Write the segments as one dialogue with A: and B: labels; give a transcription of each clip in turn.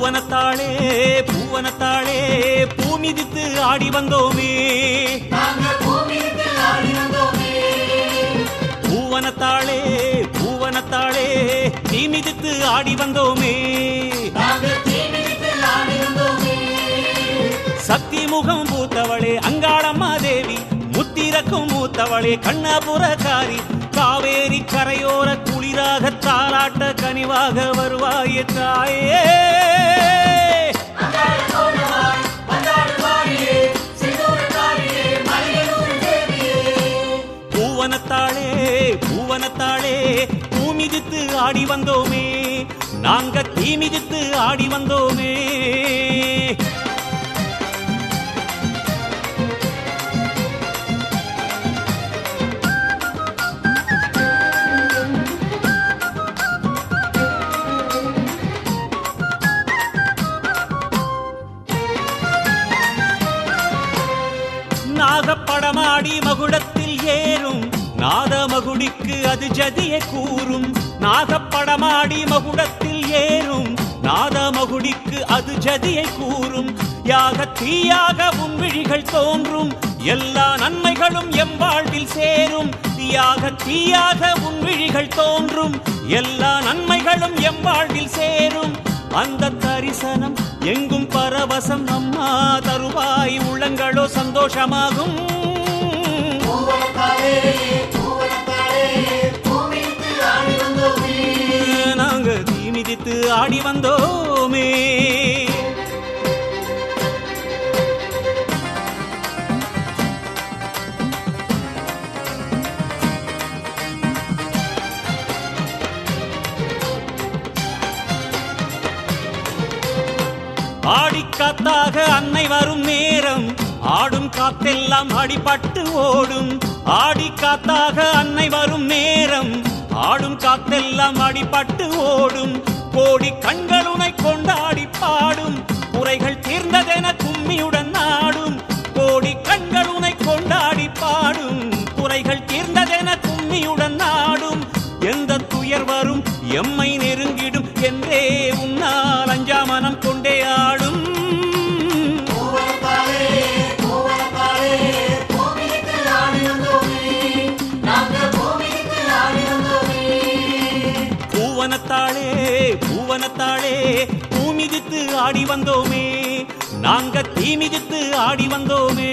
A: பூவனத்தாளே பூவனத்தாளே பூமிதித்து ஆடி வந்தோமே பூவனத்தாளே பூவனத்தாளே நீ மிதித்து ஆடி வந்தோமே சக்தி முகம் பூத்தவளே அங்காளம்மா தேவி முத்திரக்கும் மூத்தவளே கண்ணபுரக்காரி காவேரி கரையோர குளிராக தாலாட்ட கனிவாக வருவாயே தாயே பூவனத்தாளே பூவனத்தாளே பூமிதித்து ஆடி வந்தோமே நாங்க தீமிதித்து ஆடி வந்தோமே நாகப்படமாடி மகுடத்தில் ஏறும் நாதமகுடிக்கு அது ஜதியை கூறும் நாகப்படமாடி மகுடத்தில் ஏறும் நாதமகுடிக்கு அது ஜதியை கூறும் யாக தீயாக உன் விழிகள் தோன்றும் எல்லா நன்மைகளும் எம் வாழ்வில் சேரும் யாக தீயாக உன் விழிகள் தோன்றும் எல்லா நன்மைகளும் எம் வாழ்வில் சேரும் அந்த தரிசனம் எங்கும் பரவசம் அம்மா தருவாய் உள்ளங்களோ சந்தோஷமாகும் நாங்க தீ மிதித்து ஆடி வந்தோமே ஆடிக்காத்தாக அன்னை வரும் நேரம் ஆடும் காத்தெல்லாம் அடிபட்டு ஓடும் ஆடிக்காத்தாக அன்னை வரும் நேரம் ஆடும் காத்தெல்லாம் அடிபட்டு ஓடும் கோடி கண்களுனை கொண்டாடி பாடும் குறைகள் தீர்ந்ததென கும்மியுடன் நாடும் கோடி கண்களுனை கொண்டாடி பாடும் குறைகள் தீர்ந்ததென கும்மியுடன் நாடும் எந்த துயர் வரும் எம்மை நெருங்கிடும் என்றே உன்னால் அஞ்சாமனம் கொண்டே ஆடும் பூவனத்தாளே பூவனத்தாளே பூமிதித்து ஆடி வந்தோமே நாங்க தீமிதித்து ஆடி வந்தோமே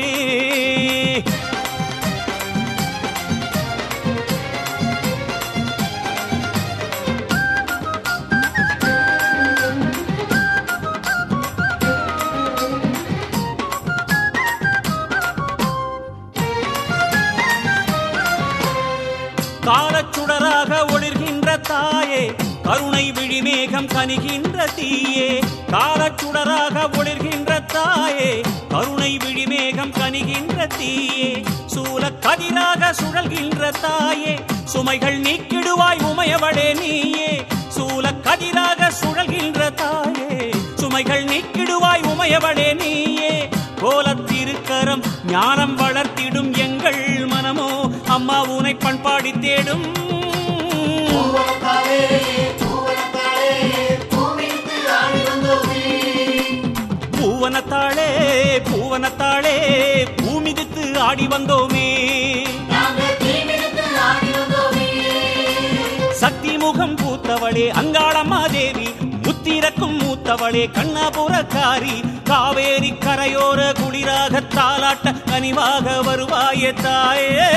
A: காலச்சுடராக ஒளிர்கின்ற தாயே கருணை விழிமேகம் கனிகின்ற தீயே காலச்சுடராக ஒளிர்கின்ற தாயே கருணை விழிமேகம் கனிகின்ற தீயே சூல கதிராக சுழல்கின்ற தாயே சுமைகள் நீக்கிடுவாய் உமையவளே நீயே சூல கதிராக சுழல்கின்ற தாயே சுமைகள் நீக்கிடுவாய் உமையவளே நீயே கோலத்திருக்கரம் ஞானம் வளர்த்திடும் எங்கள் மனமோ அம்மா உனை பண்பாடி தேடும் பூவனத்தாளே பூவனத்தாளே பூமிதித்து ஆடி வந்தோமே சக்தி முகம் பூத்தவளே அங்காளம்மா தேவி முத்திரக்கும் மூத்தவளே கண்ணபுரக்காரி காவேரி கரையோர குளிராக தாலாட்ட கனிவாக வருவாயே தாயே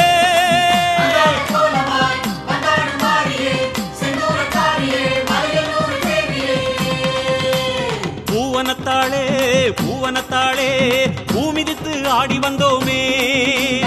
A: பூவனத்தாளே பூவனத்தாளே பூமிதித்து ஆடி வந்தோமே